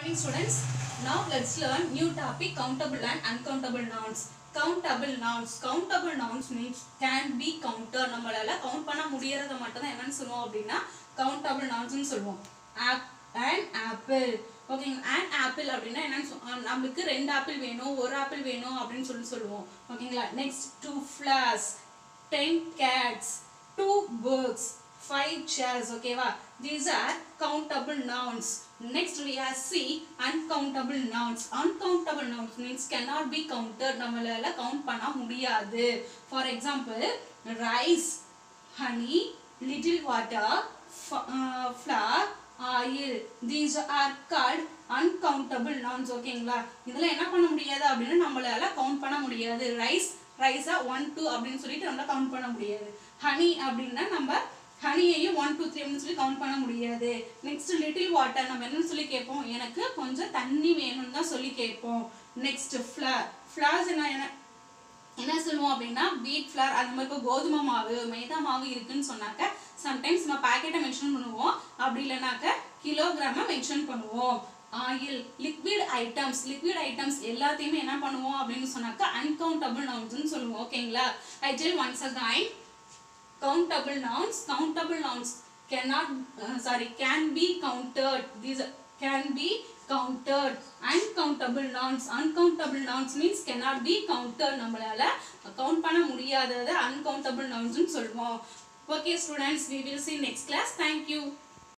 morning students. Now let's learn new topic countable and uncountable nouns. Countable nouns. Countable nouns means can be counted. நம்மளால count பண்ண முடியறத மட்டும் தான் என்னன்னு சொல்லுவோம் அப்படின்னா countable nouns னு சொல்லுவோம். App and apple. ஓகேங்க and apple அப்படின்னா என்னன்னு சொ- ஆ, நம்மளுக்கு ரெண்டு ஆப்பிள் வேணும் ஒரு ஆப்பிள் வேணும் அப்படின்னு சொல்லி சொல்லுவோம் ஓகேங்களா next two flowers ten cats two books five chairs ஓகேவா these are countable nouns next we have see uncountable nouns uncountable nouns means cannot be counted நம்மளால count பண்ண முடியாது for example rice honey little water f- uh, flour oil these are called uncountable nouns ஓகேங்களா இதெல்லாம் என்ன பண்ண முடியாது அப்படின்னு நம்மளால கவுண்ட் பண்ண முடியாது ரைஸ் ரைஸா ஒன் டூ அப்படின்னு சொல்லிட்டு நம்மளால கவுண்ட் பண்ண முடியாது ஹனி அப்படின்னா நம்ம ஹனியையும் ஒன் டூ த்ரீ அப்படின்னு சொல்லி கவுண்ட் பண்ண முடியாது நெக்ஸ்ட் லிட்டில் வாட்டர் நம்ம என்னன்னு சொல்லி கேட்போம் எனக்கு கொஞ்சம் தண்ணி வேணும்னு தான் சொல்லி கேட்போம் நெக்ஸ்ட் ஃப்ளார் ஃப்ளார்ஸ் என்ன என்ன என்ன சொல்லுவோம் அப்படின்னா வீட் ஃப்ளார் அந்த மாதிரி இப்போ கோதுமை மாவு மைதா மாவு இருக்குன்னு சொன்னாக்க சம்டைம்ஸ் நம்ம பாக்கெட்டை மென்ஷன் பண்ணுவோம் அப்படி இல்லைனாக்க கிலோகிராமை மென்ஷன் பண்ணுவோம் oil liquid items liquid items எல்லாத்தையுமே என்ன பண்ணுவோம் அப்படின்னு சொன்னாக்க அன்கவுண்டபிள் நவுன்ஸ்னு சொல்லுவோம் ஓகேங்களா I tell once again countable nouns countable nouns cannot uh, sorry can be counted these can be counted uncountable nouns uncountable nouns means cannot be counted நம்மளால count பண்ண முடியாதது uncountable nouns னு சொல்லுவோம் okay students we will see next class thank you